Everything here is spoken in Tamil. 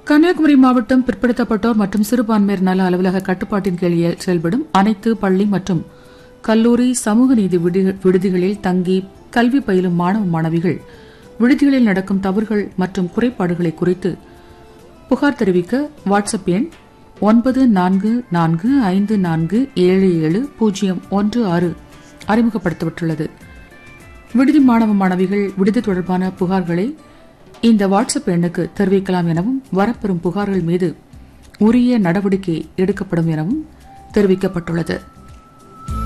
கன்னியாகுமரி மாவட்டம் பிற்படுத்தப்பட்டோர் மற்றும் சிறுபான்மையர் நல அலுவலக கட்டுப்பாட்டின் கீழ் செயல்படும் அனைத்து பள்ளி மற்றும் கல்லூரி சமூக நீதி விடுதி- விடுதிகளில் தங்கி கல்வி பயிலும் மாணவ மாணவிகள் விடுதிகளில் நடக்கும் தவறுகள் மற்றும் குறைபாடுகளை குறித்து புகார் தெரிவிக்க வாட்ஸ்அப் எண் ஒன்பது நான்கு நான்கு ஐந்து நான்கு ஏழு ஏழு பூஜ்ஜியம் ஒன்று ஆறு அறிமுகப்படுத்தப்பட்டுள்ளது விடுதி மாணவ மாணவிகள் விடுதி தொடர்பான புகார்களை இந்த வாட்ஸ்அப் எண்ணுக்கு தெரிவிக்கலாம் எனவும் வரப்பெறும் புகார்கள் மீது உரிய நடவடிக்கை எடுக்கப்படும் எனவும் தெரிவிக்கப்பட்டுள்ளது